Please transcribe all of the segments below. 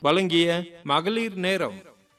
வழங்கிய மகளிர் நேரம்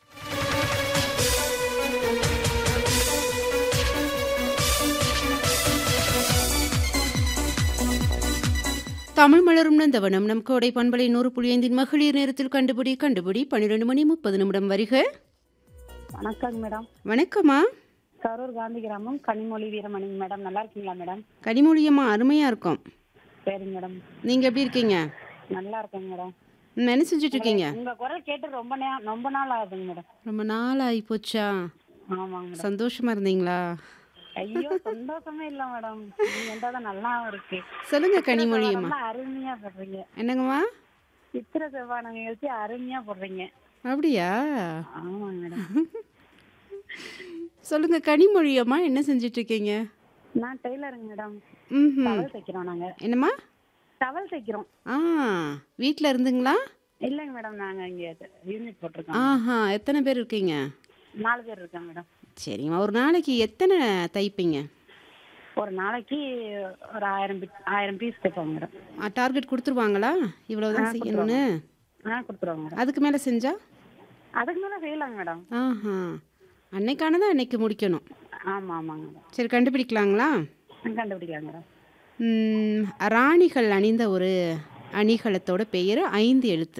தமிழ் மலரும் நந்தவனம் நம் கோடை பண்பலை நூறு புள்ளி ஐந்தின் மகளிர் நேரத்தில் கண்டுபிடி கண்டுபிடி பன்னிரெண்டு மணி முப்பது நிமிடம் வருக வணக்கம் மேடம் வணக்கம்மா கரூர் காந்தி கிராமம் கனிமொழி வீரமணிங்க மேடம் நல்லா இருக்கீங்களா மேடம் கனிமொழியம்மா அருமையா இருக்கும் சரிங்க மேடம் நீங்க எப்படி இருக்கீங்க நல்லா இருக்கேங்க மேடம் ம், என்ன செஞ்சுட்டு இருக்கீங்க உங்க குரல் கேட்டு ரொம்ப நே ரொம்ப நாள் ஆகுதுங்க மேடம் ரொம்ப நாள் ஆகி போச்சா ஆமாங்க மேடம் சந்தோஷமா இருந்தீங்களா ஐயோ சந்தோஷமே இல்ல மேடம் நீங்க வந்தாதான் நல்லா இருக்கு சொல்லுங்க கனிமொழியம்மா ரொம்ப அருமையா போடுறீங்க என்னங்கம்மா சித்திர செவ்வாய் நிகழ்ச்சி அருமையா போடுறீங்க அப்படியா ஆமாங்க மேடம் சொல்லுங்க கனிமொழியம்மா என்ன செஞ்சுட்டு இருக்கீங்க நான் டெய்லருங்க மேடம் ம் டவல் தைக்கிறோம் நாங்க என்னம்மா டவல் தைக்கிறோம் ஆ வீட்டில் இருந்துங்களா இல்லைங்க மேடம் நாங்க இங்க யூனிட் போட்டிருக்கோம் ஆஹா எத்தனை பேர் இருக்கீங்க நாலு பேர் இருக்கோம் மேடம் சரிம்மா ஒரு நாளைக்கு எத்தனை தைப்பீங்க ஒரு நாளைக்கு ஒரு ஆயிரம் bit- ஆயிரம் பீஸ் தைப்போம் மேடம் டார்கெட் கொடுத்துருவாங்களா இவ்வளவுதான் செய்யணும்னு ஆ கொடுத்துருவாங்க மேடம் அதுக்கு மேலே செஞ்சா அதுக்கு மேல செய்யலாங்க மேடம் ஆஹா அன்னைக்கானதை அன்னைக்கு முடிக்கணும் ஆமா ஆமாங்க மேடம் சரி கண்டுபிடிக்கலாங்களா கண்டுபிடிக்கலாம் மேடம் ம், ராணிகள் அணிந்த ஒரு அணிகலத்தோட பெயர் ஐந்து எழுத்து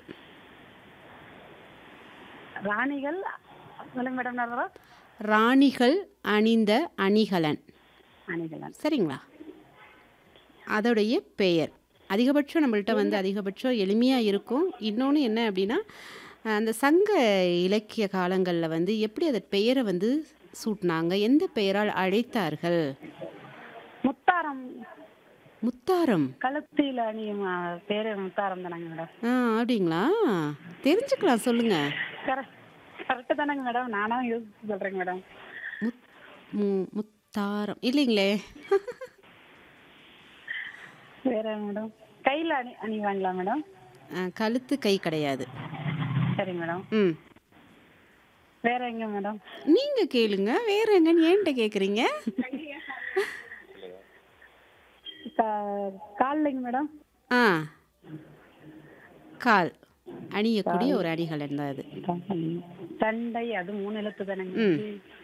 ராணிகள் சொல்லுங்க மேடம் நல்லா ராணிகள் அணிந்த அணிகலன் அணிகளான் சரிங்களா அதோடைய பெயர் அதிகபட்சம் நம்மள்ட்ட வந்து அதிகபட்சம் எளிமையாக இருக்கும் இன்னொன்று என்ன அப்படின்னா அந்த சங்க இலக்கிய காலங்களில் வந்து எப்படி அதன் பெயரை வந்து சூட்டினாங்க எந்த பெயரால் அழைத்தார்கள் முத்தாரம் முத்தாரம் கழுத்தில அணியும் ஆ, பேரு முத்தாரம் தானங்க மேடம் ஆ அப்படிங்களா தெரிஞ்சுக்கலாம் சொல்லுங்க கரெக்ட் கரெக்டு தானங்க மேடம் நானும் யோசிச்சு சொல்றேங்க மேடம் முத் மு- முத்தாரம் இல்லைங்களே வேற மேடம் கையில அணி அணிவாங்களா மேடம் ஆ, கழுத்து கை கிடையாது சரி மேடம் ம் வேற எங்க மேடம் நீங்கள் கேளுங்க வேற எங்கன்னு ஏன்ட்ட கேட்குறீங்க கா- கால்லைங்க மேடம் ஆ கால் அணியக்கூடிய ஒரு அணிகலன் தான் அது சண்டை அது மூணு எழுத்து தானங்க ம்.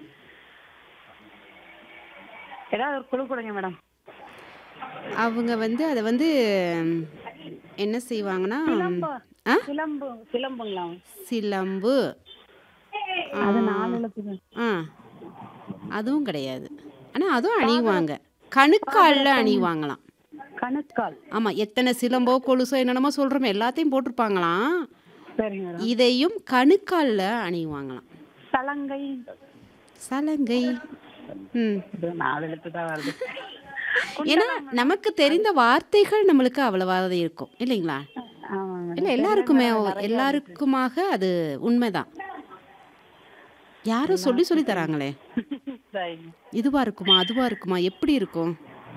ஏதாவது ஒரு குழு கொடுங்க மேடம் அவங்க வந்து அதை வந்து ம், என்ன செய்வாங்கன்னா சிலம்பு ஆ சிலம்பு சிலம்புங்களா சிலம்பு அது நாலு எழுத்து தான். ஆ அதுவும் கிடையாது ஆனால் அதுவும் அணிவாங்க கணுக்காலில் அணிவாங்களாம் கணுக்கால் ஆமாம் எத்தனை சிலம்போ கொலுசோ என்னென்னமோ சொல்கிறோமே எல்லாத்தையும் போட்டிருப்பாங்களாம் சரிங்க மேடம் இதையும் கணுக்காலில் அணிவாங்களாம் சலங்கை சலங்கை ம் இது நாலு எழுத்து தான் வருது ஏன்னா நமக்கு தெரிந்த வார்த்தைகள் நம்மளுக்கு அவ்வளவா தான் இருக்கும் இல்லைங்களா ஆமா மேடம் இல்லை எல்லாருக்குமே எல்லாருக்குமாக அது உண்மைதான் யாரோ சொல்லி சொல்லி தராங்களே சரிங்க. இதுவா இருக்குமா அதுவா இருக்குமா எப்படி இருக்கும்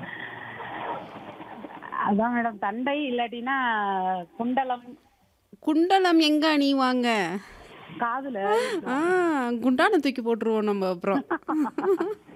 அதான் மேடம் தண்டை இல்லாட்டினா குண்டலம் குண்டலம் எங்க அணிவாங்க காதுல ஆ குண்டான தூக்கி போட்டுருவோம் நம்ம அப்புறம்